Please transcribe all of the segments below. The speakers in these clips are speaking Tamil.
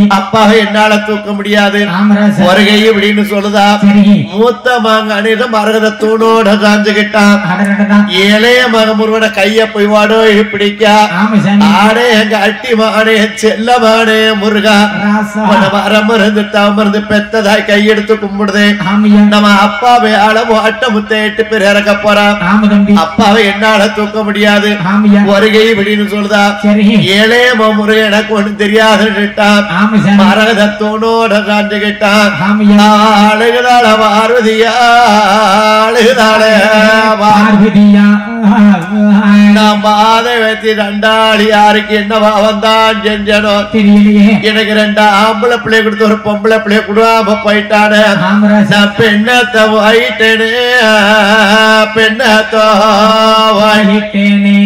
அப்பாவை என்னால தூக்க முடியாது ஆமராசா வருகை இப்படின்னு சொல்லுதா சரி மூத்த மாங்கானிடம் மரகத தூணோட காஞ்சுகிட்டான் அடடடடா இளைய மகமுருவன கைய போய் வாடோ பிடிக்கா ஆமா சாமி ஆடே எங்க அட்டி மானே செல்ல மானே முருகா ராசா மரம் இருந்து தாமருந்து பெத்ததாய் கையெடுத்து கும்பிடுதே ஆமையா நம்ம அப்பாவை அளவு அட்ட முத்த எட்டு பேர் இறக்க போறான் ஆமா தம்பி அப்பாவை என்னால தூக்க முடியாது ஆமையா வருகை இப்படின்னு சொல்லுதா சரி ஏழைய முருகன் எனக்கு ஒண்ணு தெரியாதுட்டான் ஆமா சாமி மரகதத்தோனோட காஞ்சுகிட்டான் ஆமையா அழுகுதாள பார்வதியா அழுகுதாள பார்வதியா நான் பாதை வச்சு ரெண்டாளி யாருக்கு என்ன பாவம் தான் செஞ்சனோ தெரியலையே எனக்கு ரெண்டு ஆம்பளை பிள்ளை கொடுத்து ஒரு பொம்பளை பிள்ளை கொடுக்காம போயிட்டானே ஆமராசா நான் பெண்ணத்தை வாயிட்டேனே பெண்ணத்தோ வாய் வாங்கிட்டேனே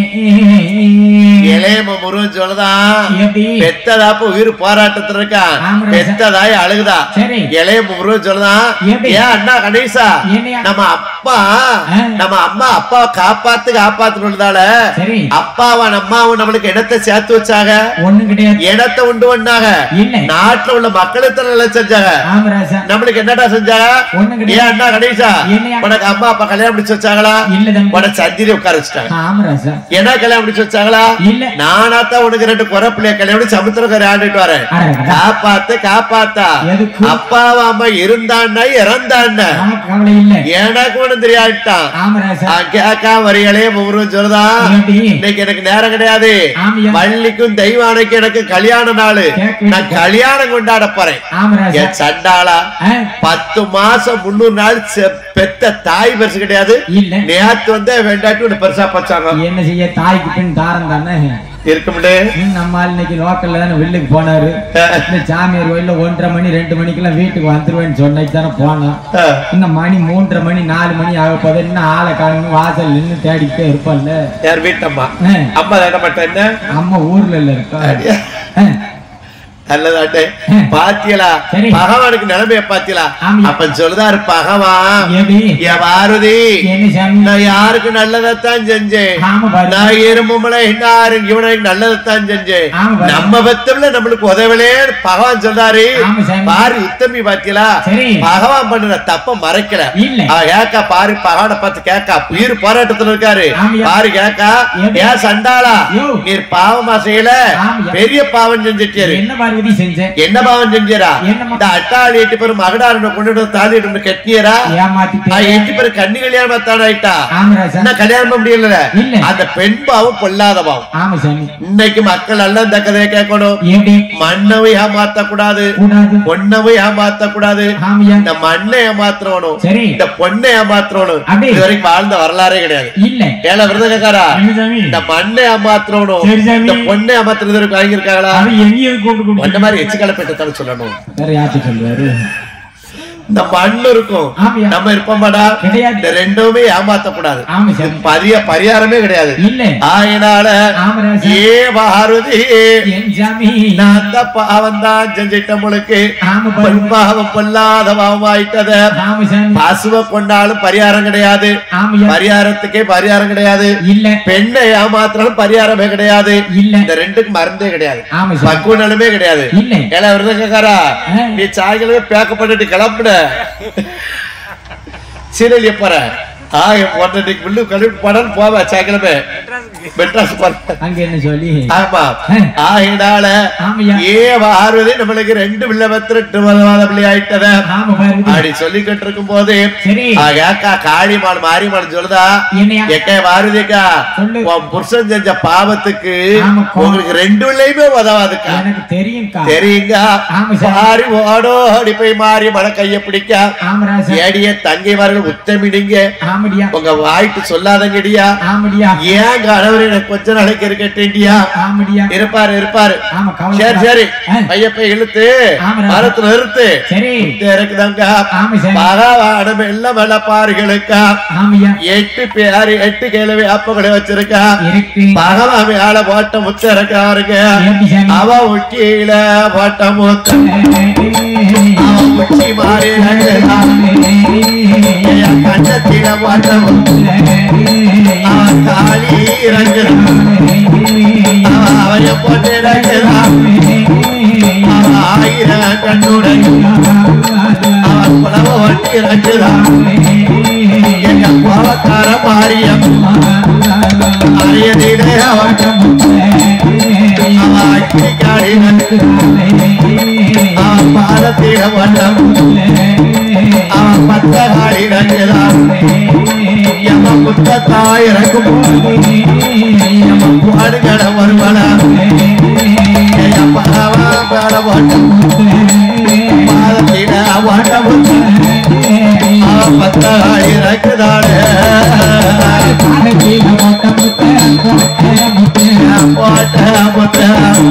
இளையம முருகன் சொல்லதான் எப்படி பெத்ததாப்ப உயிர் போராட்டத்துல இருக்கான் ஆமாடா. பெத்ததாய் அழுகுதா சரி இளைய முருகன் சொல்லதான் எப்படி? ஏன் அண்ணா கணேசா என்னையா? நம்ம அப்பா ஆ. நம்ம அம்மா அப்பா காப்பாத்து காப்பாத்துனதால சரி அப்பாவும் அம்மாவும் நம்மளுக்கு இடத்தை சேர்த்து வச்சாங்க ஒண்ணும் கிடையாது இடத்தை உண்டு பண்ணாங்க இல்லை நாட்டுல உள்ள மக்களுக்கு நல்லா செஞ்சாங்க ஆமராசா நம்மளுக்கு என்னடா செஞ்சாங்க ஒண்ணும் ஏன் கிடையாது அண்ணா கணேசா என்னையா? உனக்கு அம்மா அப்பா கல்யாணம் முடிச்சு வச்சாங்களா இல்ல தம்பி உனக்கு சந்திரி உட்கார வச்சுட்டாங்க ஆமராசா என்ன கல்யாணம் முடிச்சு வச்சாங்களா இல்ல நானாத்தான் உனக்கு ரெண்டு குறை பிள்ளைய கல்யாணம் பண்ணி சமுத்திரக்கரை ஆண்டுட்டு வரேன் அடடடா. காப்பாத்து காப்பாத்தா எதுக்கு அப்பாவா அம்மா இருந்தான்னா இறந்தான்னா நமக்கு கவலை இல்ல எனக்கு ஒண்ணும் தெரியாட்டான் ஆமராசா கேக்கா வரிகளே முருகன் சொல்லுதான் எப்படி இன்னைக்கு எனக்கு நேரம் கிடையாது ஆமியா வள்ளிக்கும் தெய்வானைக்கும் எனக்கு கல்யாண நாள் கேக்கு. நான் கல்யாணம் கொண்டாட போறேன் ஆமராசா என் சண்டாளா ஆ, பத்து மாசம் முன்னூறு நாள் செ- பெத்த தாய் பெருசு கிடையாது இல்ல நேத்து வந்து வேண்டாட்டி ஒண்ணு பெருசா பச்சாங்க என்ன செய்ய தாய்க்கு பின் தாரம் தானே இருக்கும்லே ம், நம்ம ஆள் இன்னைக்கு லோக்கல்ல தானே வெளிலுக்கு போனாரு இந்த சாமியார் கோயில்ல ஒன்றரை மணி ரெண்டு மணிக்கெல்லாம் வீட்டுக்கு வந்துருவேன்னு சொன்னைக்கு தானே போனோம் இன்னும் மணி மூன்றரை மணி நாலு மணி ஆக போகுது இன்னும் ஆளை காணும் வாசல் நின்று தேடிக்கிட்டே இருப்பல்ல யார் வீட்டம்மா ஆ, அம்மா தான மாட்டேன் என்ன அம்மா ஊர்ல இல்ல இருக்கா ஆ, நல்லதாட்டே ம். பாத்தியலா சரி. பகவானுக்கு நிலைமைய பாத்தியலா ஆமா. அப்ப சொல்லுதாரு பகவான் எப்படி என் பாரதி என்ன சாமி நான் யாருக்கு நல்லதைத்தான் செஞ்சேன் ஆமா பாரு நான் எறும்புமலை இன்னாரு இவனுக்கு நல்லதைத்தான் செஞ்சேன் ஆமா பாரு நம்ம பத்தம்ல நம்மளுக்கு உதவலே பகவான் சொல்றாரு ஆமா சாமி பாரு உத்தமி பாத்தியலா சரி பகவான் பண்ணுற தப்ப மறைக்கல இல்ல அவ கேக்கா பாரு பகவானை பார்த்து கேக்கா உயிர் போராட்டத்துல இருக்காரு ஆமாய்யா. பாரு கேக்கா எப்படி? ஏன் சண்டாளா யோ. நீர் பாவமா செய்யல ஆமாய்யா. பெரிய பாவம் செஞ்சிட்டாரு என்ன பார்வதி செஞ்சேன் என்ன பாவம் செஞ்சீரா என்னம்மா? இந்த அட்டாளி எட்டு பேரும் மகடாரனை கொண்டு தாலி இட்டு கட்டியரா ஏமாத்திட்டேன் எட்டு பேரும் கண்ணி கல்யாணம் தான் ஆயிட்டா ஆமராசா என்ன கல்யாணம் பண்ண முடியல இல்ல அந்த பெண் பாவம் பொல்லாத பாவம் ஆமா சாமி இன்னைக்கு மக்கள் எல்லாம் இந்த கதையை கேட்கணும் எப்படி மண்ணவை ஏமாத்த கூடாது கூடாது பொண்ணவை ஏமாத்த கூடாது ஆமியா இந்த மண்ணை ஏமாத்துறவனும் சரி இந்த பொண்ணை ஏமாத்துறவனும் அப்படி இது வரைக்கும் வாழ்ந்த வரலாறே கிடையாது இல்ல ஏல விருதுகாரா என்ன சாமி இந்த மண்ணை ஏமாத்துறவனும் சரி சாமி இந்த பொண்ணை ஏமாத்துறது வரைக்கும் வாங்கியிருக்காங்களா அது எங்கேயும் கூப்பிட்டு அந்த மாதிரி எச்சுக்கலப்பேட்டை சொல்லணும் வேற யார்கிட்ட சொல்லுவாரு இந்த மண் இருக்கும் ஆமியா நம்ம இருப்போமாடா கிடையாது இந்த ரெண்டுமே ஏமாத்தக்கூடாது ஆமா சாமி பரிய பரிகாரமே கிடையாது இல்ல ஆயினால ஆமராசா ஏ பாரதி என் சாமி நான் அந்த பாவம் தான் செஞ்சிட்ட முழுக்கு ஆமா பாரு பொன்பாவம் பொல்லாத பாவம் ஆயிட்டத ஆமா சாமி பசுவ கொண்டாலும் பரிகாரம் கிடையாது ஆமையா பரிகாரத்துக்கே பரிகாரம் கிடையாது இல்ல பெண்ணை ஏமாத்தினாலும் பரிகாரமே கிடையாது இல்ல இந்த ரெண்டுக்கு மருந்தே கிடையாது ஆமா சாமி பக்குவனாலுமே கிடையாது இல்ல ஏல விருதுகாரா ஆ. நீ சாயங்காலமே பேக்கப்பட்டுட்டு கிளம்புட சீரியல் எப்பற ஆ போட்டு வில்லு கழுவி படம் போவ சாயங்காலமே மெட்ராஸ் போற அங்க என்ன சொல்லி ஆமா ஆ. ஆகினால ஆமையா ஏ பார்வதி நம்மளுக்கு ரெண்டு பிள்ளை பத்திரெட்டு வருவாத பிள்ளை ஆயிட்டத ஆமா பாரு அப்படி சொல்லிக்கிட்டு இருக்கும் போது சரி ஏக்கா காளிமான் மாரியம்மாள் சொல்லுதா என்னையா எக்கா பாரதிக்கா சொல்லு உன் புருஷன் செஞ்ச பாவத்துக்கு ஆமாக்கா. உங்களுக்கு ரெண்டு பிள்ளையுமே உதவாதுக்கா எனக்கு தெரியும்க்கா தெரியுங்க ஆமா சார் மாறி ஓடோடி போய் மாறி மழை கைய பிடிக்க ஆமராசா ஏடிய தங்கைமார்கள் உத்தமிடிங்க ஆமடியா உங்க வாய்ட்டு சொல்லாதங்கடியா ஆமடியா ஏன் கணவர் எனக்கு கொஞ்ச நாளைக்கு இருக்கட்டேண்டியா ஆமடியா இருப்பாரு இருப்பாரு ஆமா சரி கவலை சரி ஆ. பையப்ப இழுத்து ஆமரா. மரத்துல நிறுத்து சரி இருக்குதாங்க ஆமா சார் பகவானம் எல்லாம் வெள்ளப்பாறுகளுக்கா ஆமையா எட்டு பேரு எட்டு கிழவி அப்பகளை வச்சிருக்கா இருக்கு பகவான் மேல போட்ட முத்த இருக்காருங்க எப்படி சாமி அவ உச்சியில போட்ட முத்த அவ உச்சி மாறி கண்ணத்தில போட்ட முத்த அவ காளி இறங்குறா அவ அவைய போட்டு இறங்குறா அவ ஆயிரம் கண்ணுடைய அவன் புலவ வட்டி இறக்குதான் எங்க கோவக்கார மாரியம் அரியதிலே அவன் அவன் அக்கி காடினன் அவன் பாதத்தில வண்ணம் அவன் பத்த காடி இறக்குதான் எம்ம புத்தத்தாய் இறக்கும் எம்ம பாடுகள வருவனா என் பகவா பாட வண்ணம் பாதத்தில வண்ணம் அவன் பத்த காடி இறக்குதானே போட்ட முத்த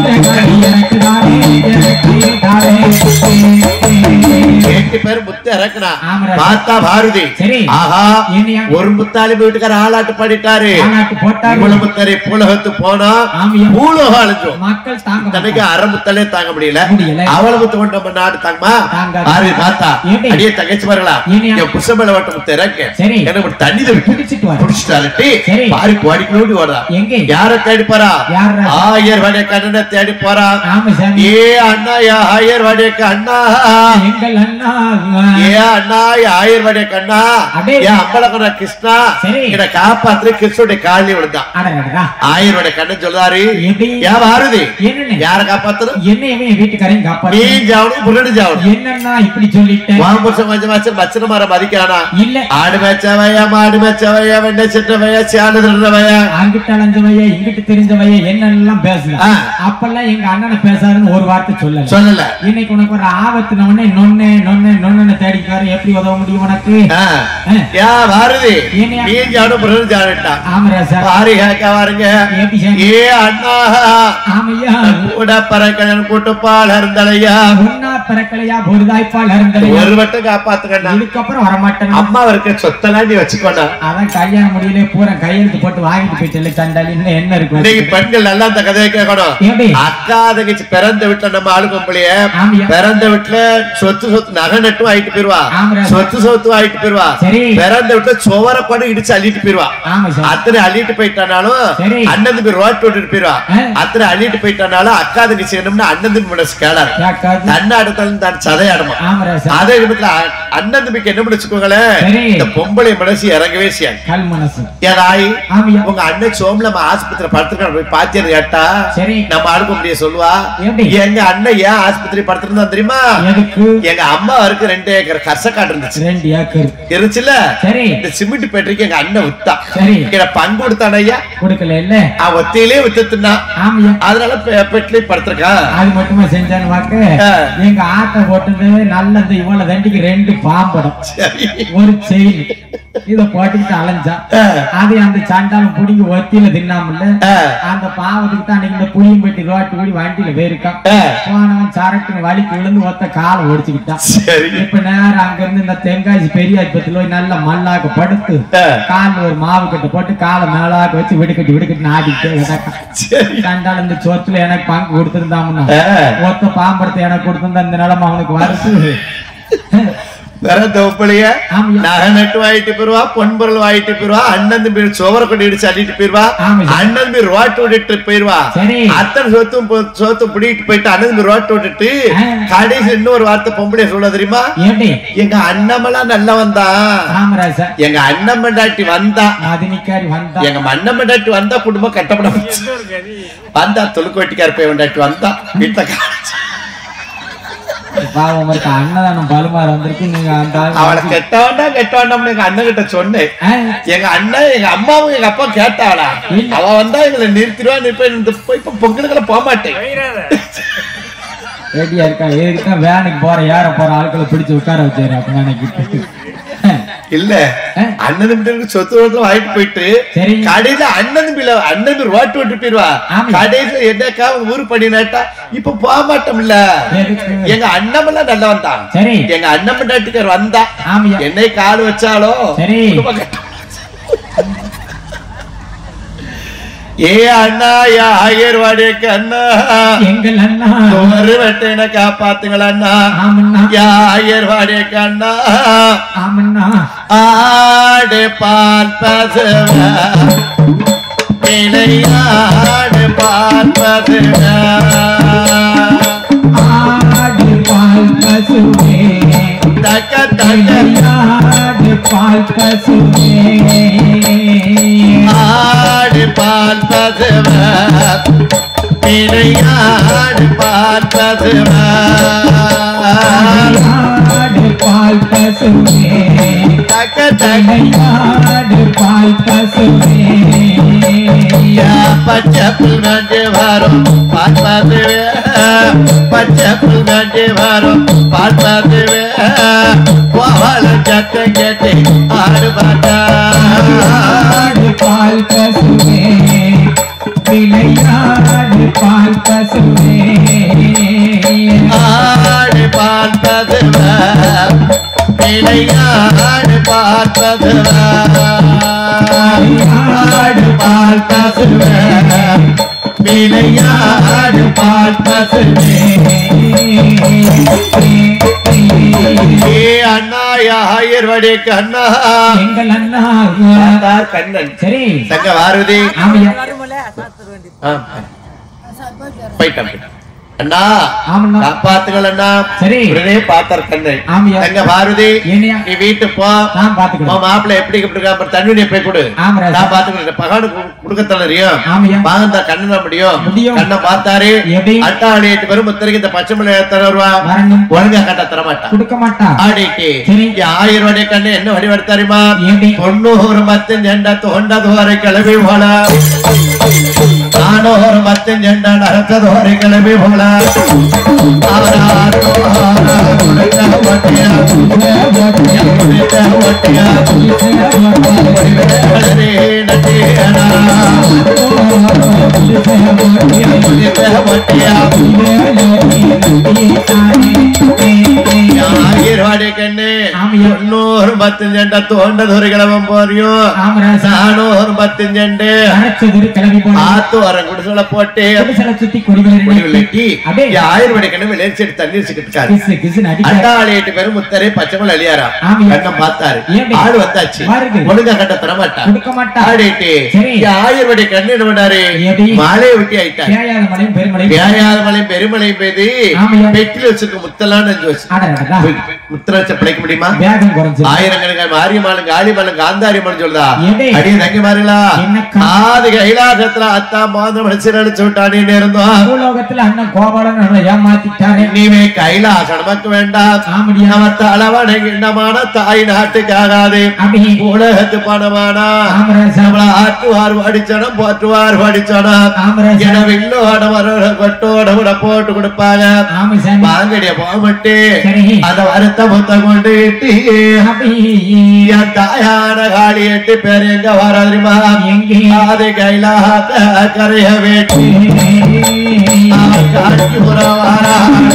எட்டு பேர் முத்து இறக்குனா ஆமாடா. பார்த்தா பாரதி சரி. ஆஹா என்னையா? ஒரு முத்தாளி வீட்டுக்கார ஆளாட்டு பாடிட்டாரு போட்டாரு மூலமுத்தரை பூலகத்து போனா ஆமியா. பூலகம் அழிஞ்சோம் மக்கள் தாங்க தனக்கு அரை முத்தாலே தாங்க முடியல முடியல. அவளை முத்து கொண்டு நம்ம நாடு தாங்கமா தாங்காது. பாரதி பார்த்தா ஏண்டி? அடியே தங்கச்சி வரலா ஏனியா? என் புஷமேல வட்ட முத்த இறக்க சரி. எனக்கு ஒரு தண்ணி தவிட்டு குடிச்சிட்டு வர குடிச்சிட்டாலுட்டி சரி. பாரி கோடி கோடி ஓடுறா எங்கே யார தேடி போறா யார்ரா? ஆயர் வடைய கண்ணனை தேடி போறா ஆமா சாமி ஏ அண்ணா யா ஆயர் வடைய கண்ணா எங்கள் அண்ணா ஏ அண்ணா யா ஆயர் வடைய கண்ணா அடே. ஏ அம்பலக்கண்ணா கிருஷ்ணா சரி. இத காப்பாத்து கிருஷ்ணனுடைய காலி விழுந்தான் அடடா ஆயர் வடைய கண்ணன் சொல்றாரு எப்படி? ஏன் வாருதி என்னன்னு யார காப்பாத்தணும் என்ன இவன் என் வீட்டுக்காரையும் நீ காப்பாத்து ஜாவணும் புரடு ஜாவணும் என்னன்னா இப்படி சொல்லிட்டேன் வாம்புஷம் கொஞ்சம் மாசம் மச்சன மரம் மதிக்கானா இல்ல ஆடு மேச்சவையா மாடு மேச்சவையா வெண்ணை சிற்றவையா சேனு திருடவையா அங்கிட்ட அலைஞ்சவைய இங்கிட்டு தெரிஞ்சவைய என்னெல்லாம் பேசல ஆ. அப்பெல்லாம் எங்க அண்ணனை பேசாருன்னு ஒரு வார்த்தை சொல்லல சொல்லல இன்னைக்கு உனக்கு ஒரு ஆபத்துன உடனே நொண்ணே நொண்ணே நொண்ணு தேடிக்காரு எப்படி உதவ முடியும் உனக்கு ஆ. ஆ. யா பாரதி ஏனியா? நீ ஜாவணும் புரடு ஜாவட்டா ஆமராசா பாரி கேட்க வாருங்க எப்படி சாமி? ஏ அண்ணா ஆமையா கூட பறக்கணும் கூட்டுப்பால் இருந்தலையா உன்னா பிறக்கலையா பொருதாய்ப்பால் இருந்தலையா ஒரு வட்டம் காப்பாத்துக்கண்ணா இதுக்கப்புறம் வரமாட்டேன் அம்மா இருக்க சொத்தெல்லாம் நீ வச்சுக்கோண்ணா அதான் கல்யாணம் முடியல பூரா கையெழுத்து போட்டு வாங்கிட்டு போயிட்டு சண்டாளி இன்னும் என்ன இன்னைக்கு இருக்கு பெண்கள் நல்லா அந்த கதையை கேட்கணும் எப்படி அக்கா தங்கச்சி பிறந்த வீட்டுல நம்ம ஆளு பொம்பளைய ஆமையா பிறந்த வீட்டுல சொத்து சொத்து நகை நட்டும் ஆயிட்டு போயிருவா ஆமாடா. சொத்து சொத்து ஆயிட்டு போயிருவா சரி பிறந்த வீட்டுல சுவர கொண்டு இடிச்சு அள்ளிட்டு போயிருவா ஆமா சார் அத்தனை அள்ளிட்டு போயிட்டானாலும் சரி. அண்ணன் போய் ரோட் விட்டுட்டு போயிருவா ஆ. அத்தனை அள்ளிட்டு போயிட்டானாலும் அக்கா தங்கச்சி என்னம்னா அண்ணன் மனசு கேளாரு கேட்காது தன்னை அடுத்தாலும் தான் சதையாடுமா ஆமராசா அதே விதத்துல அ- அண்ணன் தம்பிக்கு என்ன வச்சுக்கோங்களேன் சரி. இந்த பொம்பளை மனசு இறங்கவே செய்யாது கல் மனசு ஏதாய் ஆமையா உங்க அண்ணன் சோம்ல நம்ம ஆஸ்பத்திரி படுத்துருக்காரு போய் பாத்தியன்னு கேட்டா சரி நம்ம ஆளுக்கு முடிய சொல்லுவா எப்படி? எங்க அண்ணன் ஏன் ஆஸ்பத்திரி படுத்திருந்தா தெரியுமா எதுக்கு எங்க அம்மா அவருக்கு ரெண்டு ஏக்கர் கசக்காடு இருந்துச்சு ரெண்டு ஏக்கர் இருந்துச்சுல சரி இந்த சிமெண்ட் பேட்டரிக்கு எங்க அண்ணன் வித்தா சரி எனக்கு பங்கு கொடுத்தான ஐயா கொடுக்கல இல்ல அவன் ஒத்தையிலே வித்துனா ஆமையா அதனால பெட்லி படுத்திருக்கான் அது மட்டுமா செஞ்சான்னு வாக்கு ஆ. எங்க ஆட்டை போட்டது நல்லது இவ்வளவு தண்டிக்கு ரெண்டு பாம்படம் சரி ஒரு செயின் இத போட்டுக்கிட்டு அலைஞ்சான் ஆ, அது அந்த சண்டாலம் புடிங்கி ஒத்தியில தின்னாமல்ல ஆ, அந்த பாவத்துக்கு தான் அன்னைக்கு இந்த புளியும் பெட்டி ரோட்டு கூடி வண்டியில போயிருக்கான் ஆ. போனவன் சரக்குன்னு வலிக்கு விழுந்து ஒத்த காலை ஒடிச்சுக்கிட்டான் சரி இப்ப நேரம் அங்க இருந்து இந்த தென்காசி பெரியாஸ்பத்திரியில போய் நல்லா மல்லாக்க படுத்து ஆ, கால்ல ஒரு மாவு கட்டு போட்டு காலை மேலாக்க வச்சு விடுக்கட்டு விடுக்கட்டு நாடிட்டு கிடக்கான் சரி கண்டால் இந்த சொத்துல எனக்கு பங்கு கொடுத்திருந்தாமுன்னா ஆ, ஒத்த பாம்பரத்தை எனக்கு கொடுத்திருந்தா இந்த நிலைமை அவனுக்கு வருது வேற தொப்பளிய ஆமையா நகை நட்டு வாங்கிட்டு போயிருவா பொன்பொருள் வாங்கிட்டு போயிருவா அண்ணன் தம்பி சோவர கொண்டு இடிச்சு அள்ளிட்டு போயிருவா ஆமா சார். அண்ணன் தம்பி ரோட்டு விட்டுட்டு போயிருவா சரி அத்தனை சொத்தும் பொ- சொத்தும் பிடிக்கிட்டு போயிட்டு அண்ணன் தம்பி ரோட்டு விட்டுட்டு ஆ. கடைசி இன்னொரு வார்த்தை பொம்பளை சொல்ல தெரியுமா எப்படி எங்க அண்ணமெல்லாம் நல்லா வந்தா ராமராஜா எங்க அண்ணன் மண்டாட்டி வந்தா மதினிக்காரி வந்தா எங்க மண்ணன் மண்டாட்டி வந்தா குடும்பம் கட்டப்பட வந்தா தொழுக்கோட்டிக்கார போய் வண்டாட்டி வந்தா வீட்டுல கா- பாவம் இருக்கு அன்னதானம் பலுமாறு வந்திருக்கு நீங்க அந்த ஆளு- அவளை கெட்ட வேண்டாம் கெட்ட வேண்டாம்னு எங்க அண்ணன் கிட்ட சொன்னேன் ஆ, எங்க அண்ணன் எங்க அம்மாவும் எங்க அப்பா கேட்டாளா இல்ல. அவ வந்தா எங்களை நிறுத்திடுவா நிற்ப இந்த போய் இப்ப பொங்கலுக்குள்ள போக மாட்டேன் ரெடியா இருக்கா இதுக்கு தான் வேனுக்கு போற ஏற போற ஆட்களை பிடிச்சு உட்கார வச்சாரு அப்ப நினைக்கிட்டு இல்ல ஆ. அண்ணன் தம்பிக்கு சொத்து வந்து வாங்கிட்டு போயிட்டு சரி கடையில அண்ணன் தம்பில அண்ணன் தம்பி ரோட்டு விட்டு போயிருவா ஆமா. கடையில என்னக்கா ஊரு பண்ணினாட்டா இப்ப போக மாட்டோம்ல எதுக்கு? எங்க அண்ணமெல்லாம் நல்லா வந்தான் சரி எங்க அண்ணன் மண்டாட்டிக்கார் வந்தா ஆமையா என்னை கால் வச்சாலோ சரி குடும்பம் கட்ட- ஏ அண்ணா யா ஆயர்வாடிக்கு அண்ணா எங்கள் அண்ணா ஒரு வெட்டின காப்பாத்துங்கள் அண்ணா ஆமண்ணா யா ஆயர்வாடிக்கு அண்ணா ஆமண்ணா ஆடு பால் பசுவ விளையாடு பால் பசுவ ஆடு பால் பசுவே ஆடு பால் பசுவ பிணையாடு பால் பசுவ ஆடு பால் பசுவே தக்க தக்க ஆடு பால் பசுவே பச்சை புல்கண்டு வரும் பார்ப்பதுவே பச்சை புல்கண்டு வரும் பார்ப்பதுவே கோவல சத்தம் கேட்டு ஆடு பார்த்தா ஆடு பால் பசுவே விளையாடு பால் பசுவே ஆடு பார்ப்பதுவ விளையாடு பார்ப்பதுவ ஆடு பார்ப்பதுவ விளையாடு பார்ப்பதுவே ஏ அண்ணா ஆயிரவடி கண்ணா எங்கள் அண்ணா தார் கண்ணன் சரி தங்க வாருதி ஆமையா ஆ. போயிட்டான் போயிட்டான். அண்ணா ஆமண்ணா காப்பாத்துகள் அண்ணா சரி. உடனே பார்த்தார் கண்ணன் ஆமையா தங்க பாரதி என்னையா நீ வீட்டுக்கு போ நான் உன் பாத்துக்கிறேன் மாப்பிள்ளை எப்படி இப்படி அப்புறம் தண்ணி போய் கொடு ஆமராஜா நான் பாத்துக்கிறேன் பகாடு கொடுக்க தெரியும் ஆமையா பாகந்தா கண்ணன முடியும் முடியும். கண்ணை பார்த்தாரு எப்படி அட்டாளி எட்டு பேரும் முத்தரைக்கு இந்த பச்சை மலை தர வருவா வரணும் ஒழுங்கா கட்ட தர மாட்டான் கொடுக்க மாட்டா ஆடிட்டு சரி. இங்க ஆயிரம் வடைய கண்ணு என்ன வடி வருத்தாரிமா ஏடி தொண்ணூறு மத்தம் ஜெண்டா தோண்டது கிளம்பி போல நானூறு மத்தம் ஜெண்டா நடத்தது வரை கிளம்பி போல ஆறாரோ ஆறாரோ குடித்த ஒட்டியா, குடித்த ஒட்டியா, குடிவேலரே நட்டியனா, குடித்த ஒட்டியா, ஆயிரம் வடைய கண்ணு ஆமையா. தொண்ணூறு மத்தம் ஜெண்டா தோண்டது வரை கிளம்ப போறியும் ஆமராஜா நானூறு மத்தம் ஜெண்டு அரைச்சதுரு கிளம்பி போன ஆத்து வர குடிசல போட்டு குடிசல சுத்தி கொடிகளை விளக்கி அடே ஆயிரம் வடைக்கணும் விளையாடி தண்ணீர் சிக்கிட்டாரு கிசு கிசு நடிக்க அண்டாளி எட்டு பேரும் முத்தரே பச்சைமல் அழியாரா ஆமையா. கண்ணம் பார்த்தாரு ஏண்டி? ஆடு வந்தாச்சு வருது. ஒழுங்கா கட்ட தர மாட்டா கொடுக்க மாட்டா ஆடிட்டு சரி. ஆயிரம் வடை கண்ணு என்ன பண்ணாரு ஏடி? மாலையை விட்டி ஆயிட்டாரு பேயாத மலையும் பெருமலை பேயாத மலை பெருமலை பெய்து ஆமையா. பெட்டில் வச்சிருக்க முத்தெல்லாம் நெஞ்சு வச்சு அடடா முத்திர வச்ச பிழைக்க முடியுமா வேகம் குறைஞ்சு ஆயிரக்கணக்கான மாரியம்மாளும் காளிமலும் காந்தாரியம்மன் சொல்லுதா ஏடி? அடியே தங்கி மாறுங்களா என்னக்கா? ஆதி கைலாசத்துல அத்தா மாதம் மனுஷன் அடிச்சு விட்டானே இருந்தோம் பூலோகத்துல அண்ணன் கோபாலன் நம்மளை ஏமாத்திட்டாரு இனிமே கைலாசம் நமக்கு வேண்டாம் ஆமடியா நம்ம தலைவனை கிண்ணமான தாய் நாட்டுக்காகாது அப்படி உலகத்து பணமானா ஆமராஜா நம்மள ஆற்றுவார் படிச்சனம் போற்றுவார் படிச்சனம் ஆமராஜா எனவே இல்லோட வரோட கொட்டோட கூட போட்டு கொடுப்பாங்க ஆமசாமி வாங்கடிய போமட்டு சரி அந்த வருத்த முத்த கொண்டு இட்டு அப்படி என் தாயான காளி எட்டு பேர் எங்க வராதுமா எங்கே ஆதி கைலாச கரைய வேட்டி காட்சி உறவாரா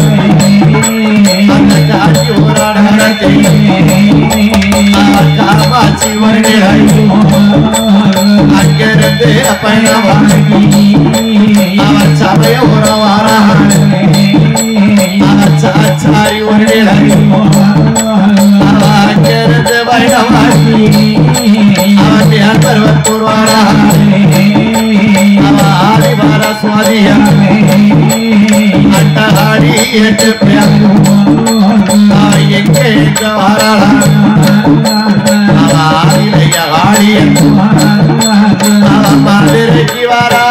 அந்த காட்சி உறாடத்தை காமாட்சி வருகிறாய் அங்கிருந்து பயணம் அவன் சமய உறவாரா அவன் சாச்சாரி வருகிறாய் அவன் அங்கிருந்து பயணம் அவன் யார் பருவத்தூர் வாரா அவன் ஆதிவார சுவாதியா அட்டகாடி எட்டு பேர் அவன் எங்க எங்க வாராளா அவன் ஆதிலைய ஆடியன் அவன் மதுரைக்கு வாரா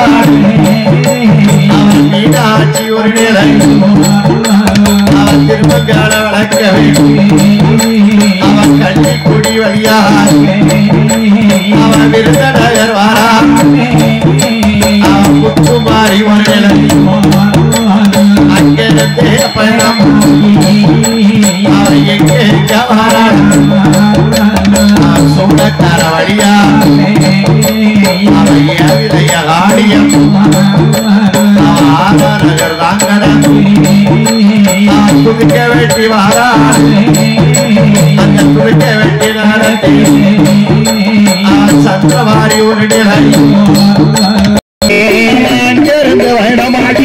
அவன் மீனாட்சி ஒரு நிலை அவன் திருமங்கால வளர்க்க அவன் கள்ளி குடி வழியா அவன் விருந்தநகர் வாரா அவன் முத்துமாரி ஒரு நிலை அங்கிருந்து பயணம் அவன் எங்க எங்க வாரா அவன் சூடக்கார வழியா அவன் ஏவிலைய ஆடியம் அவன் ஆதாரகர் தாங்கட அவன் துணிக்க வெட்டி வாரா அந்த துணிக்க வெட்டி நாடத்தை அவன் சந்திரவாரி ஒரு நிலை அங்கிருந்து வருடமாடி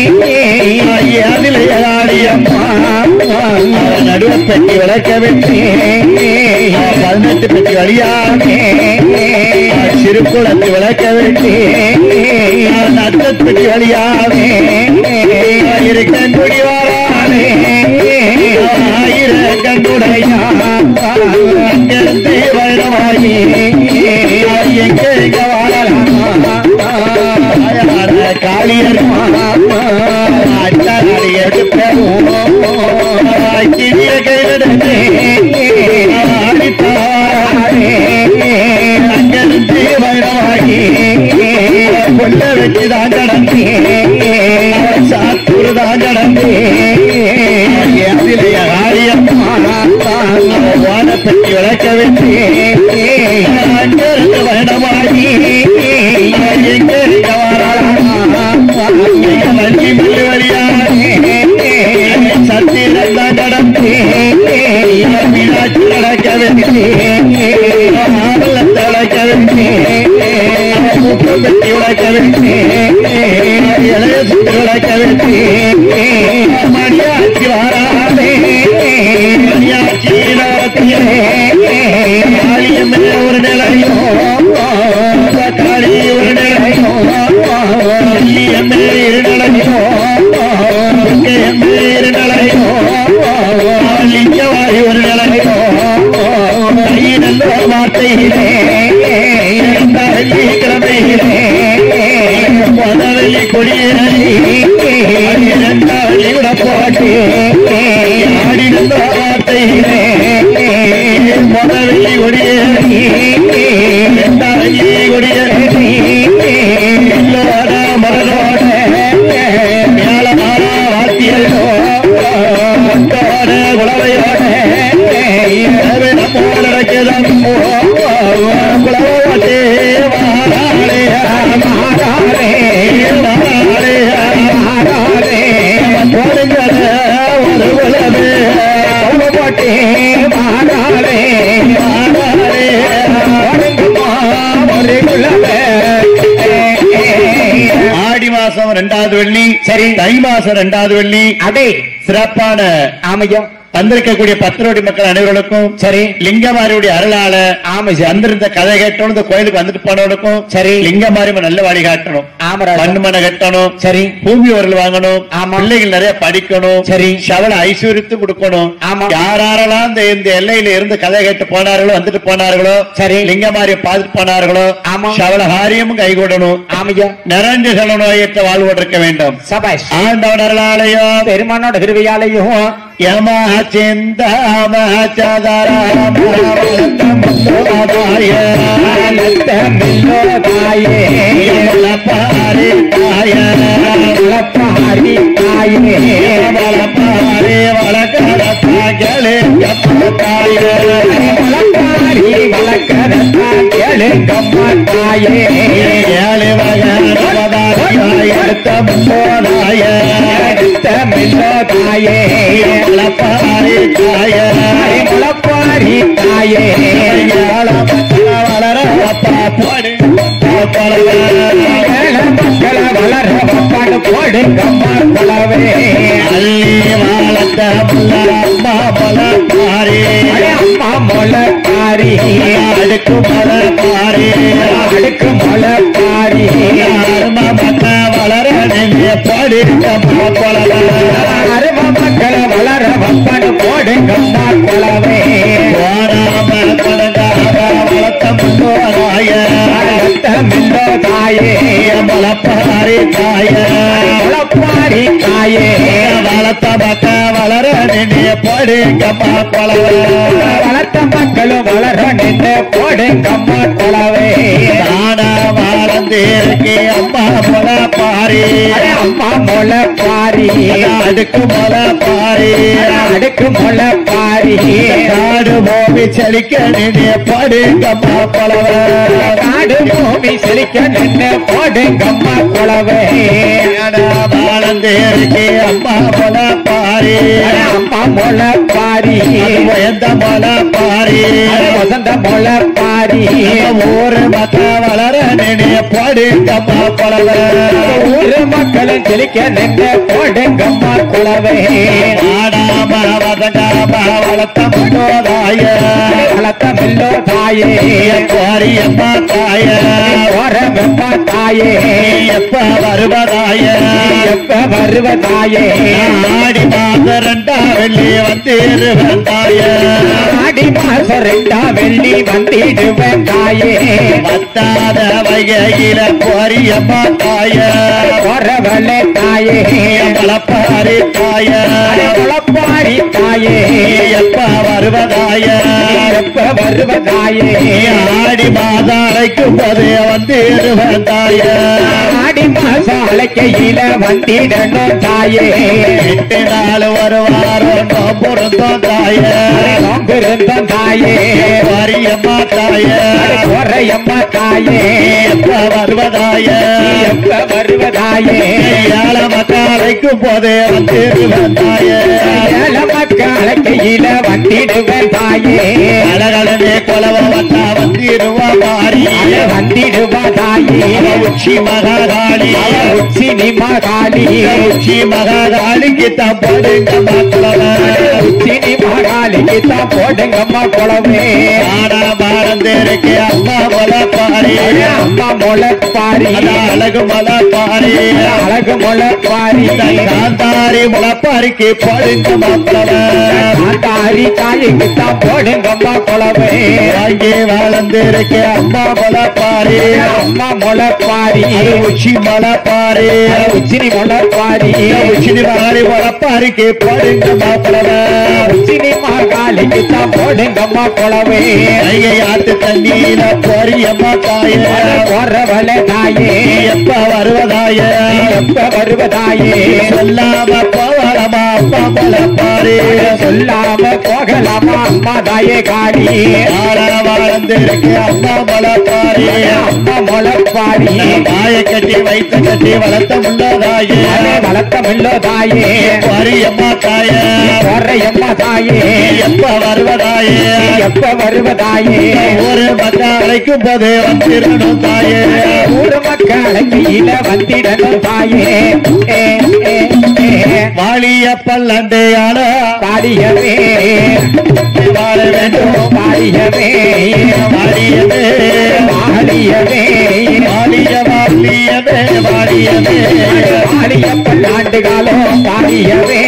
அதிலே ஆடியம்மா நடுவ பெட்டி விளக்க வெட்டி பதினெட்டு பெட்டி வழியாமே சிறுகுளத்து விளக்க வெட்டி நத்த பெட்டி வழியாமே இருக்கங்குடி வாராமே ஆயிரக்கங்குடையா அங்கிருந்து வருட வாழலாமே எங்க எங்க வாழலாமா காளியர் அச்சாரி எடுப்போம் கிளிய கைவிடனே ஆடித்தாரே அங்கிருந்து வைரவாகி கொல்ல வச்சு தான் கடந்து சாத்தூர் தான் கடந்து அதிலேய ஆரியம்மா வானப்பட்டி விளக்க வச்சு அங்கிருந்து வைரவாகி எங்க இருக்க வள்ளி மல்லி வழியானே சத்திரம் தான் கடந்து மீனாட்சி நடக்க வச்சு நடக்க வச்சு முப்பத்தி உழைக்க வச்சு இளைய சுத்தி உழைக்க வச்சு மணியாட்சி வாராதே மணியாட்சி நடத்தியே காளியம்மே ஒரு நிலையோ காளி ஒரு நிலையோ வள்ளியம்மே இரு நிலையோ எம்மே இரு நிலையோ லிங்கவாரி ஒரு நிலையோ கையிலோ வார்த்தையிலே வெள்ளிக்கிழமையிலே முதவெள்ளி கொடியேறி இரண்டாவள்ளி விட போட்டு ஆடினந்த வார்த்தையிலே முதவெள்ளி கொடியேறி இரண்டாவள்ளி கொடியேறி எல்லோட மரனோட மேலமான வாத்தியோ மொத்தோட குளவையோட நம்மோட நடக்குதம் குளவோட்டே மாறாளே மாறாளே மாறாளே மாறாளே போடுங்கள ஒரு குலவே போட்டே மாறாளே மாறாளே போடுங்கம்மா ஒரு குலவே ஆடி மாசம் ரெண்டாவது வெள்ளி சரி தை மாசம் ரெண்டாவது வெள்ளி அடே சிறப்பான ஆமையம் வந்திருக்கக்கூடிய பத்திரோடி மக்கள் அனைவர்களுக்கும் சரி லிங்கமாரியுடைய அருளால ஆமை சார் வந்திருந்த கதை கேட்டணும் இந்த கோயிலுக்கு வந்துட்டு போனவனுக்கும் சரி. லிங்கமாரி நல்ல வழி காட்டணும் ஆமராஜா. மண் மனை கட்டணும் சரி பூமி உரல் வாங்கணும் ஆமா. பிள்ளைகள் நிறைய படிக்கணும் சரி. சவள ஐஸ்வர்யத்து கொடுக்கணும் ஆமா. யாரெல்லாம் இந்த இந்த எல்லையில இருந்து கதை கேட்டு போனார்களோ வந்துட்டு போனார்களோ சரி. லிங்கமாரிய பார்த்துட்டு போனார்களோ ஆமா. சவள காரியமும் கைகூடணும் ஆமையம் நிறைஞ்ச சல நோயற்ற வாழ்வு இருக்க வேண்டும் சபாஷ் ஆண்டவன் அருளாலயோ பெருமானோட கிருவியாலையும் யமா சிந்தாம சதராமாய தாயே பாரி தாய பாரி தாயே பாரி வளர்க்கலே தாய பாரி வளர்க்கறதா கேளுங்கம்மா தாயே ஏழு வகை எடுத்த போனாய அடுத்த மெல்லோ தாயே பாரி தாய முளப்பாரி தாயே வளர பாடு ஏழ மக்கள் வளர பாடு போடுங்கம்மா குலவே அள்ளி வாழத்த அம்மா பல பாரி அடே அம்மா முளப்பாரி அடுக்கு பல பாரி அடுக்கு முளப்பாரி மக்க வளர நெஞ்ச பாடி பல அரும மக்கள் வளர வப்படு போடுங்கம்மா குலவே போராம பழங்காக வளர்த்த முன்னோராய அடுத்த மெல்லோ தாயே மலப்பாரி தாய முளப்பாரி தாயே வளர்த்த மக்க வளர நெஞ்ச பாடி கம்மா பலவ வளர்த்த மக்களும் வளர நின்று போடுங்கம்மா குலவே தானா வாழ்ந்தேருக்கு அம்மா போல பாரி அடே அம்மா முளப்பாரி அடுக்கு போல பாரி அடுக்கு முளப்பாரி காடு பூமி செழிக்க நினைய பாடு அம்மா பலவ காடு பூமி செழிக்க நின்று போடுங்கம்மா குலவே வாழ்ந்தேருக்கு அம்மா போல பாரி அடே அம்மா முளப்பாரி எந்த போல பாரி அடே வசந்த முளப்பாரி ஊரு மக்க வளர நினைய பாடு அம்மா பலவ ஊரு மக்களும் செழிக்க நின்று போடுங்கம்மா குலவே ஆடாம வதங்காம வளர்த்த முன்னோதாய வளர்த்த மெல்லோ தாயே கோரியம்மா தாய ஓர வெப்பா தாயே எப்ப வருவதாய எப்ப வருவதாயே ஆடி மாத ரெண்டாவது வெள்ளி வந்தீருவன் தாயே ஆடி மாசம் ரெண்டா வெள்ளி வந்திடுவேன் தாயே வத்தாத வகையில பொரியம்மா தாயே போறவளே தாயே பலப்பாரி தாயே குழப்பாரி தாயே எப்ப வருவதாய எப்ப வருவதாயே ஆடி மாதம் அழைக்கும் போது வந்தீருவன் தாயே ஆடி மாசம் அழைக்கையில வந்திடணும் தாயே எட்டு நாள் ஒரு வாரம் பொருந்தோம் தாயே நோம்பிருந்தோம் தாயே வரியம்மா தாயே குறையம்மா தாயே எப்ப வருவதாய எப்ப வருவதாயே ஏழ மக்கள் அழைக்கும் போதே வந்தீருவன் தாயே ஏழ மக்கள் அழைக்கையில வந்திடுவேன் தாயே அழகழனே கொலவ வந்தா வந்தீருவா மாறி அழ வந்திடுவா தாயே அவ உச்சி மகாகாளி அவ உச்சி நிமகாளி உச்சி மகாகாளிக்கு தப்படுங்க மக்களவ உச்சி நிமகாளிக்கு தான் போடுங்கம்மா குளமே ஆடா மறந்திருக்கு அம்மா மலை பாரி அம்மா முளைப்பாரி அழகு மலை பாரி அழகு முளைப்பாரி காந்தாரி முளைப்பாரிக்கு படுங்க மக்களவ காந்தாரி காளிக்கு தான் போடுங்கம்மா குளமே வாங்கி வளர்ந்திருக்கு அம்மா மலை பாரி அம்மா முளைப்பாரி அது உச்சி மலை பாரி உச்சினி முளைப்பாரி உச்சி மகாளி முளைப்பாரிக்கு படுங்க மக்களவ உச்சினி மகாளிக்கு தான் போடுங்கம்மா குளமே கையை ஆத்து தண்ணீர பொரியம்மா தாயே போறவள தாயே எப்ப வருவதாய எப்ப வருவதாயே சொல்லாம போவலமா அப்பா மலை பாரி சொல்லாம போகலாமா அம்மா தாயே காளி ஆடா வளர்ந்திருக்கு அம்மா மலை பாரி அம்மா முளைப்பாரி தாயை கட்டி வைத்த கட்டி வளர்த்த முன்னதாயே வளர்த்தமில்லோ தாயே பொரியம்மா தாயே போறையம்மா தாயே எப்ப வருவதாயே எப்ப வருவதாயே ஒரு மக்கள் அழைக்கும் போது வந்திரணும் தாயே ஊர் மக்கள் கையில வந்திடணும் தாயே ஏ, ஏ, ஏ. வாழிய பல்லண்டையான பாடியவே வாழ வேண்டும் பாடியவே வாழியவே பாடியவே வாழிய வாழியவே வாழியவே பாடிய பல்லாண்டு காலம் பாடியவே